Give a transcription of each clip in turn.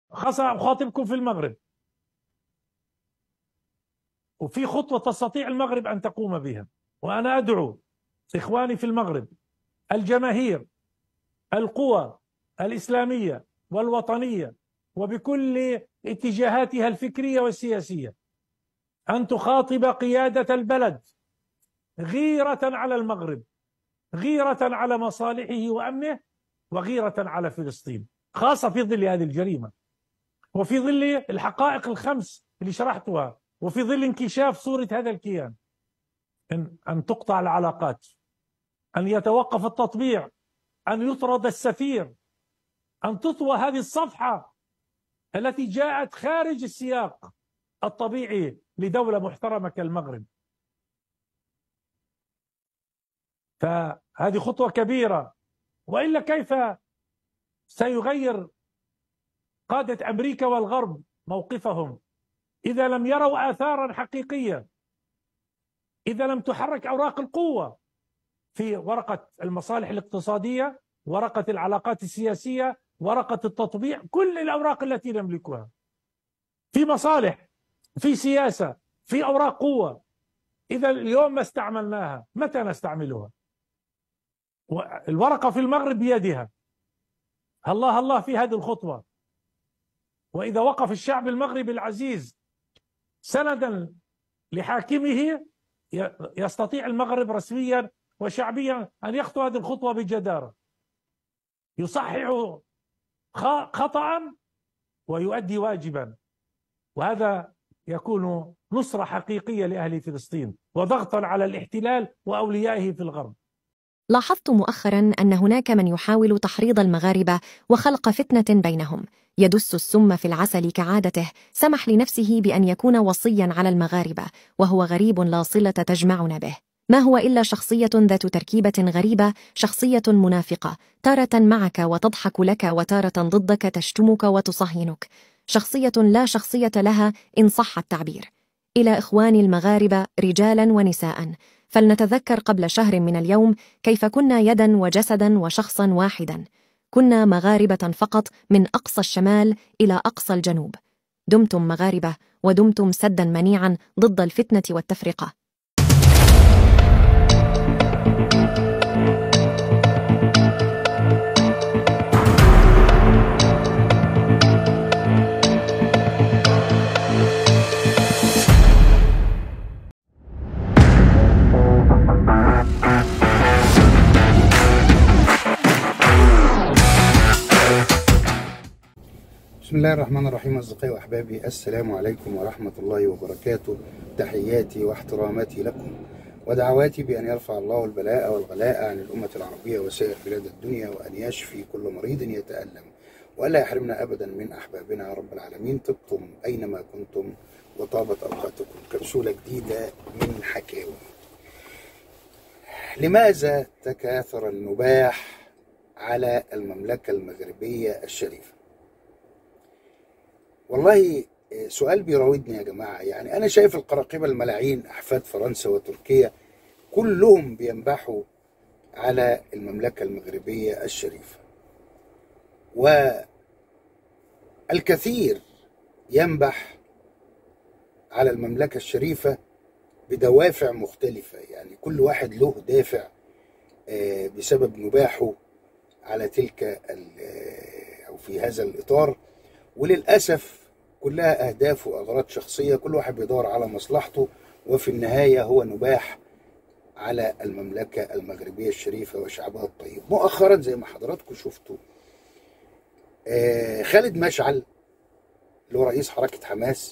خاصة أخاطبكم في المغرب وفي خطوة تستطيع المغرب أن تقوم بها وأنا أدعو إخواني في المغرب الجماهير القوى الإسلامية والوطنية وبكل اتجاهاتها الفكرية والسياسية أن تخاطب قيادة البلد غيرة على المغرب غيرة على مصالحه وأمنه وغيرة على فلسطين خاصة في ظل هذه الجريمة وفي ظل الحقائق الخمس اللي شرحتها وفي ظل انكشاف صورة هذا الكيان أن, أن تقطع العلاقات أن يتوقف التطبيع أن يطرد السفير أن تطوى هذه الصفحة التي جاءت خارج السياق الطبيعي لدولة محترمة كالمغرب فهذه خطوة كبيرة وإلا كيف سيغير قادة أمريكا والغرب موقفهم إذا لم يروا آثارا حقيقية إذا لم تحرك أوراق القوة في ورقة المصالح الاقتصادية ورقة العلاقات السياسية ورقة التطبيع كل الأوراق التي نملكها في مصالح في سياسة في أوراق قوة إذا اليوم ما استعملناها متى نستعملها الورقة في المغرب بيدها الله الله في هذه الخطوة وإذا وقف الشعب المغربي العزيز سندا لحاكمه يستطيع المغرب رسميا وشعبيا أن يخطو هذه الخطوة بجدارة يصحح خطأ ويؤدي واجبا وهذا يكون نصرة حقيقية لأهل فلسطين وضغطا على الاحتلال وأوليائه في الغرب لاحظت مؤخرا أن هناك من يحاول تحريض المغاربة وخلق فتنة بينهم يدس السم في العسل كعادته سمح لنفسه بأن يكون وصيا على المغاربة وهو غريب لا صلة تجمعنا به ما هو إلا شخصية ذات تركيبة غريبة شخصية منافقة تارة معك وتضحك لك وتارة ضدك تشتمك وتصهينك شخصية لا شخصية لها إن صح التعبير إلى إخواني المغاربة رجالا ونساء فلنتذكر قبل شهر من اليوم كيف كنا يدا وجسدا وشخصا واحدا كنا مغاربة فقط من أقصى الشمال إلى أقصى الجنوب دمتم مغاربة ودمتم سدا منيعا ضد الفتنة والتفرقة بسم الله الرحمن الرحيم أصدقائي وأحبابي السلام عليكم ورحمة الله وبركاته تحياتي واحتراماتي لكم ودعواتي بأن يرفع الله البلاء والغلاء عن الأمة العربية وسائر بلاد الدنيا وأن يشفي كل مريض يتألم وألا يحرمنا أبدا من أحبابنا يا رب العالمين طبتم أينما كنتم وطابت أوقاتكم كبسولة جديدة من حكاوي لماذا تكاثر النباح على المملكة المغربية الشريفة والله سؤال بيراودني يا جماعة يعني أنا شايف القراقبة الملاعين أحفاد فرنسا وتركيا كلهم بينبحوا على المملكة المغربية الشريفة والكثير ينبح على المملكة الشريفة بدوافع مختلفة يعني كل واحد له دافع بسبب نباحه على تلك أو في هذا الإطار وللأسف كلها أهداف وأغراض شخصية كل واحد بيدور على مصلحته وفي النهاية هو نباح على المملكة المغربية الشريفة وشعبها الطيب مؤخرا زي ما حضراتكم شفتوا خالد مشعل اللي هو رئيس حركة حماس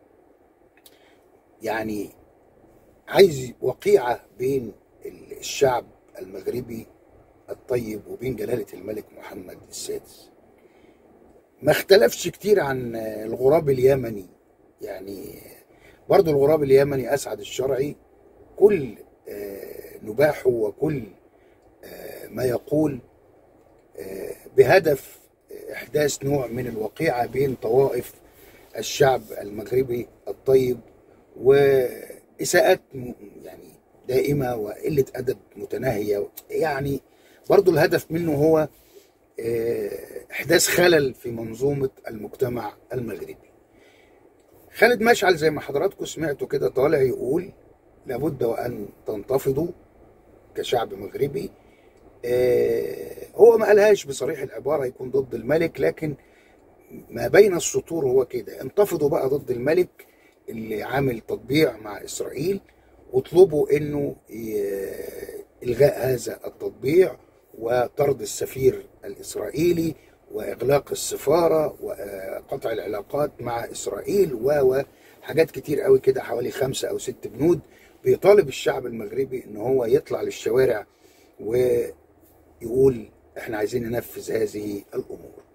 يعني عايز وقيعة بين الشعب المغربي الطيب وبين جلالة الملك محمد السادس ما اختلفش كتير عن الغراب اليمني يعني برضو الغراب اليمني أسعد الشرعي كل نباحه وكل ما يقول بهدف إحداث نوع من الوقيعة بين طوائف الشعب المغربي الطيب وإساءات يعني دائمة وقلة أدب متناهية يعني برضو الهدف منه هو آه، احداث خلل في منظومه المجتمع المغربي خالد مشعل زي ما حضراتكم سمعتوا كده طالع يقول لابد وان تنتفضوا كشعب مغربي آه، هو ما قالهاش بصريح العباره يكون ضد الملك لكن ما بين السطور هو كده انتفضوا بقى ضد الملك اللي عامل تطبيع مع اسرائيل واطلبوا انه ي- الغاء هذا التطبيع وطرد السفير الاسرائيلي واغلاق السفاره وقطع العلاقات مع اسرائيل و و حاجات كتير قوي كده حوالي خمسه او ست بنود بيطالب الشعب المغربي ان هو يطلع للشوارع ويقول احنا عايزين ننفذ هذه الامور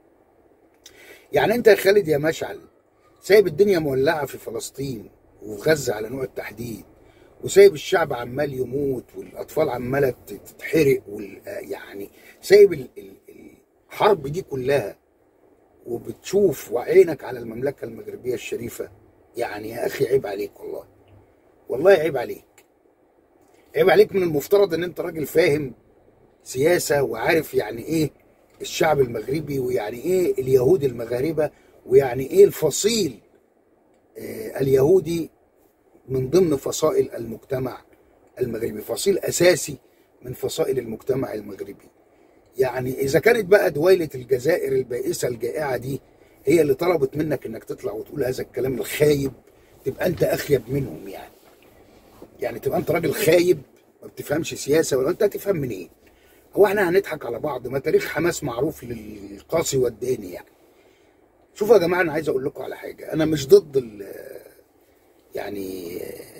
يعني انت يا خالد يا مشعل سايب الدنيا مولعه في فلسطين وفي غزه على نوع التحديد وسايب الشعب عمال يموت والاطفال عماله تتحرق وال يعني سايب ال- ال- الحرب دي كلها وبتشوف وعينك على المملكه المغربيه الشريفه يعني يا اخي عيب عليك والله والله عيب عليك عيب عليك من المفترض ان انت راجل فاهم سياسه وعارف يعني ايه الشعب المغربي ويعني ايه اليهود المغاربه ويعني ايه الفصيل آه، اليهودي من ضمن فصائل المجتمع المغربي فصيل اساسي من فصائل المجتمع المغربي يعني اذا كانت بقى دويله الجزائر البائسه الجائعه دي هي اللي طلبت منك انك تطلع وتقول هذا الكلام الخايب تبقى انت اخيب منهم يعني يعني تبقى انت راجل خايب ما بتفهمش سياسه ولا انت هتفهم منين إيه؟ هو احنا هنضحك على بعض ما تاريخ حماس معروف للقاسي والداني يعني شوفوا يا جماعه انا عايز اقول لكم على حاجه انا مش ضد ال يعني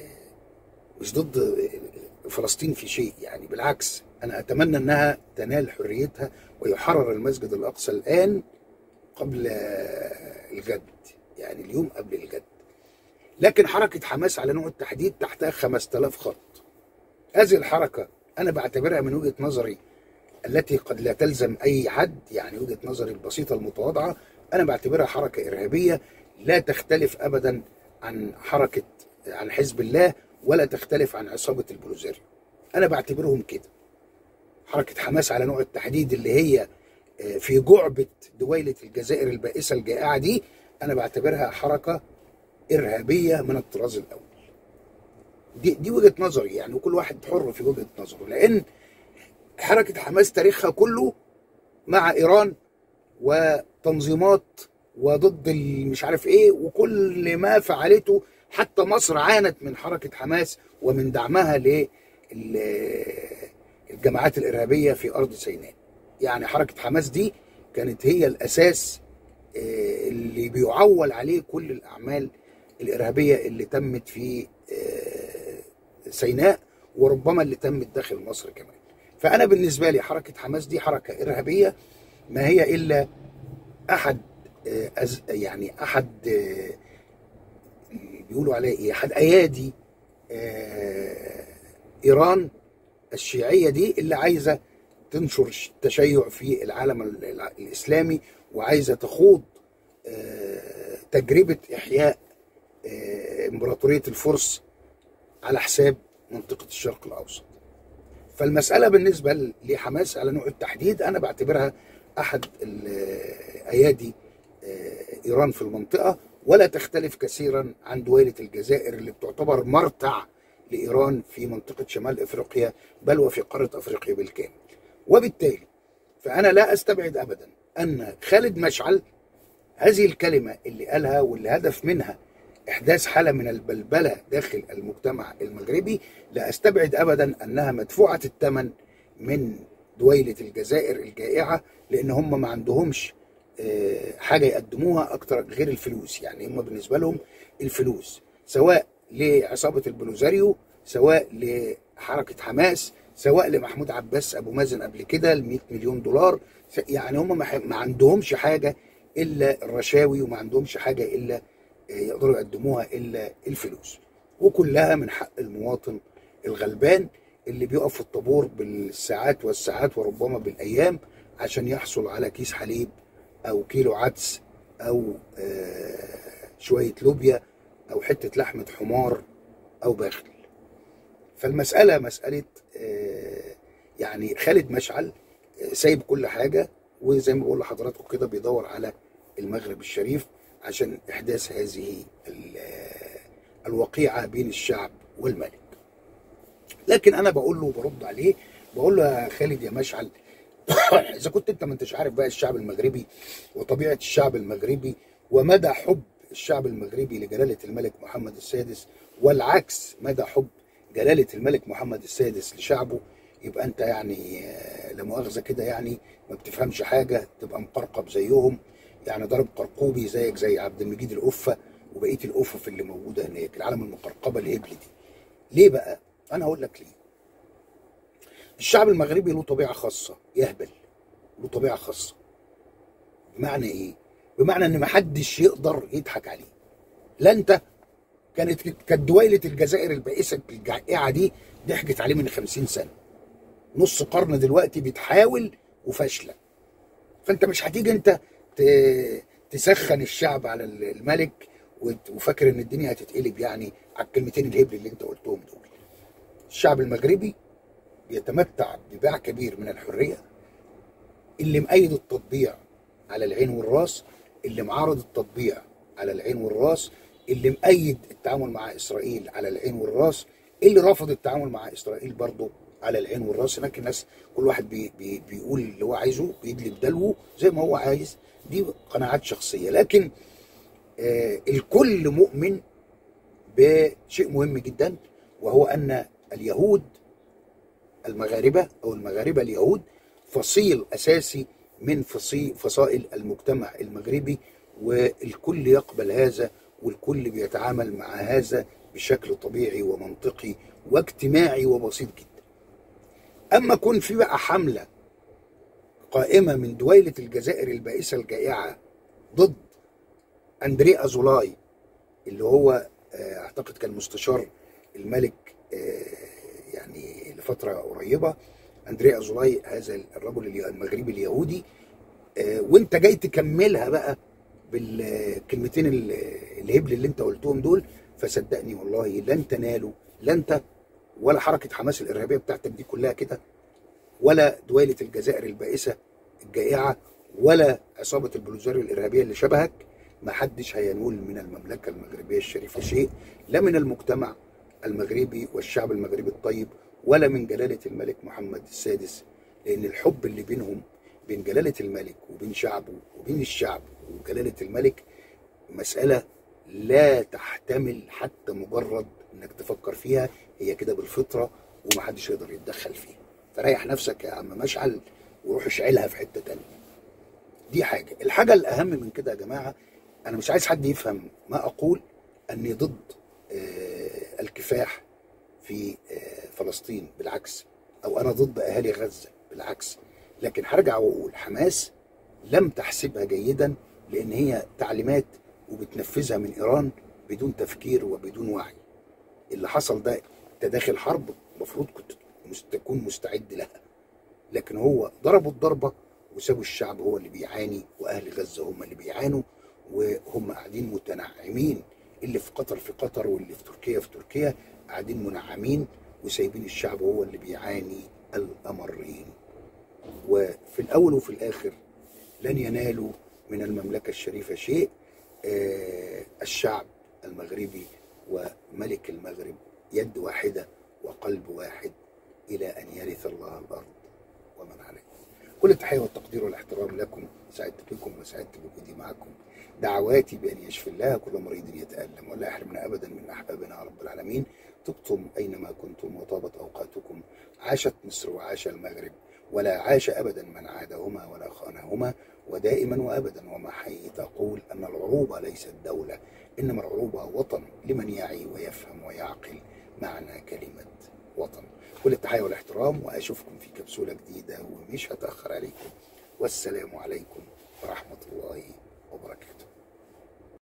مش ضد فلسطين في شيء يعني بالعكس انا اتمنى انها تنال حريتها ويحرر المسجد الاقصى الان قبل الجد يعني اليوم قبل الجد لكن حركه حماس على نوع التحديد تحتها 5000 خط هذه الحركه انا بعتبرها من وجهه نظري التي قد لا تلزم اي حد يعني وجهه نظري البسيطه المتواضعه انا بعتبرها حركه ارهابيه لا تختلف ابدا عن حركه عن حزب الله ولا تختلف عن عصابه البلوزيريو انا بعتبرهم كده حركه حماس على نوع التحديد اللي هي في جعبه دويله الجزائر البائسه الجائعه دي انا بعتبرها حركه ارهابيه من الطراز الاول دي دي وجهه نظري يعني وكل واحد حر في وجهه نظره لان حركه حماس تاريخها كله مع ايران وتنظيمات وضد مش عارف ايه وكل ما فعلته حتى مصر عانت من حركه حماس ومن دعمها للجماعات الارهابيه في ارض سيناء يعني حركه حماس دي كانت هي الاساس اللي بيعول عليه كل الاعمال الارهابيه اللي تمت في سيناء وربما اللي تمت داخل مصر كمان فانا بالنسبه لي حركه حماس دي حركه ارهابيه ما هي الا احد يعني احد بيقولوا عليه ايه احد ايادي ايران الشيعيه دي اللي عايزه تنشر التشيع في العالم الاسلامي وعايزه تخوض تجربه احياء امبراطوريه الفرس على حساب منطقه الشرق الاوسط فالمساله بالنسبه لحماس على نوع التحديد انا بعتبرها احد ايادي ايران في المنطقه ولا تختلف كثيرا عن دويله الجزائر اللي بتعتبر مرتع لايران في منطقه شمال افريقيا بل وفي قاره افريقيا بالكامل وبالتالي فانا لا استبعد ابدا ان خالد مشعل هذه الكلمه اللي قالها واللي هدف منها احداث حاله من البلبله داخل المجتمع المغربي لا استبعد ابدا انها مدفوعه الثمن من دويله الجزائر الجائعه لان هم ما عندهمش حاجه يقدموها اكتر غير الفلوس يعني هم بالنسبه لهم الفلوس سواء لعصابه البلوزاريو سواء لحركه حماس سواء لمحمود عباس ابو مازن قبل كده ال 100 مليون دولار يعني هم ما عندهمش حاجه الا الرشاوي وما عندهمش حاجه الا يقدروا يقدموها الا الفلوس وكلها من حق المواطن الغلبان اللي بيقف في الطابور بالساعات والساعات وربما بالايام عشان يحصل على كيس حليب او كيلو عدس او شويه لوبيا او حته لحمه حمار او باخل فالمساله مساله يعني خالد مشعل سايب كل حاجه وزي ما بقول لحضراتكم كده بيدور على المغرب الشريف عشان احداث هذه ال- الوقيعه بين الشعب والملك لكن انا بقول له وبرد عليه بقول له يا خالد يا مشعل اذا كنت انت ما انتش عارف بقى الشعب المغربي وطبيعه الشعب المغربي ومدى حب الشعب المغربي لجلاله الملك محمد السادس والعكس مدى حب جلاله الملك محمد السادس لشعبه يبقى انت يعني آه، لا مؤاخذه كده يعني ما بتفهمش حاجه تبقى مقرقب زيهم يعني ضرب قرقوبي زيك زي عبد المجيد القفه وبقيه القفف اللي موجوده هناك العالم المقرقبه الهبل دي ليه بقى؟ انا هقول لك ليه الشعب المغربي له طبيعه خاصه يهبل له طبيعه خاصه بمعنى ايه؟ بمعنى ان محدش يقدر يضحك عليه لا انت كانت كانت دويله الجزائر البائسه الجائعه دي ضحكت عليه من 50 سنه نص قرن دلوقتي بتحاول وفاشله فانت مش هتيجي انت ت- تسخن الشعب على الملك وت- وفاكر ان الدنيا هتتقلب يعني على الكلمتين الهبل اللي انت قلتهم دول الشعب المغربي بيتمتع بباع كبير من الحريه اللي مأيد التطبيع على العين والراس اللي معارض التطبيع على العين والراس اللي مأيد التعامل مع إسرائيل على العين والراس اللي رافض التعامل مع إسرائيل برضه على العين والراس هناك الناس كل واحد بي بي بيقول اللي هو عايزه بيدلي بدلوه زي ما هو عايز دي قناعات شخصية لكن آه الكل مؤمن بشيء مهم جدا وهو أن اليهود المغاربة أو المغاربة اليهود فصيل أساسي من فصي- فصائل المجتمع المغربي والكل يقبل هذا والكل بيتعامل مع هذا بشكل طبيعي ومنطقي واجتماعي وبسيط جدا أما كون في بقى حملة قائمة من دويلة الجزائر البائسة الجائعة ضد أندري أزولاي اللي هو آه، أعتقد كان مستشار الملك آه، يعني لفترة قريبة أندري أزولاي هذا الرجل الي- المغربي اليهودي آه، وانت جاي تكملها بقى بالكلمتين ال- الهبل اللي انت قلتهم دول فصدقني والله لن تنالوا لا انت ولا حركة حماس الإرهابية بتاعتك دي كلها كده ولا دويلة الجزائر البائسة الجائعة ولا عصابة البلوزاريو الإرهابية اللي شبهك ما حدش هينول من المملكة المغربية الشريفة شيء لا من المجتمع المغربي والشعب المغربي الطيب ولا من جلالة الملك محمد السادس لأن الحب اللي بينهم بين جلالة الملك وبين شعبه وبين الشعب وجلالة الملك مسألة لا تحتمل حتى مجرد انك تفكر فيها هي كده بالفطرة ومحدش يقدر يتدخل فيها فريح نفسك يا عم مشعل وروح اشعلها في حتة تانية دي حاجة الحاجة الأهم من كده يا جماعة أنا مش عايز حد يفهم ما أقول أني ضد آه، الكفاح في آه، فلسطين بالعكس أو أنا ضد أهالي غزة بالعكس لكن هرجع وأقول حماس لم تحسبها جيدا لأن هي تعليمات وبتنفذها من إيران بدون تفكير وبدون وعي اللي حصل ده تداخل حرب المفروض كنت مست- تكون مستعد لها لكن هو ضربوا الضربة وسابوا الشعب هو اللي بيعاني وأهل غزة هم اللي بيعانوا وهم قاعدين متنعمين اللي في قطر في قطر واللي في تركيا في تركيا قاعدين منعمين وسايبين الشعب هو اللي بيعاني الأمرين وفي الأول وفي الآخر لن ينالوا من المملكة الشريفة شيء آه، الشعب المغربي وملك المغرب يد واحدة وقلب واحد إلى أن يرث الله الأرض ومن عليها كل التحية والتقدير والاحترام لكم سعدت بكم وسعدت بوجودي معكم دعواتي بأن يشفي الله كل مريض يتألم ولا يحرمنا أبدا من أحبابنا رب العالمين طبتم أينما كنتم وطابت أوقاتكم عاشت مصر وعاش المغرب ولا عاش أبدا من عادهما ولا خانهما ودائما وأبدا وما حييت أقول أن العروبة ليست دولة إنما العروبة وطن لمن يعي ويفهم ويعقل معنى كلمة وطن كل التحية والاحترام وأشوفكم في كبسولة جديدة ومش هتأخر عليكم والسلام عليكم ورحمة الله وبركاته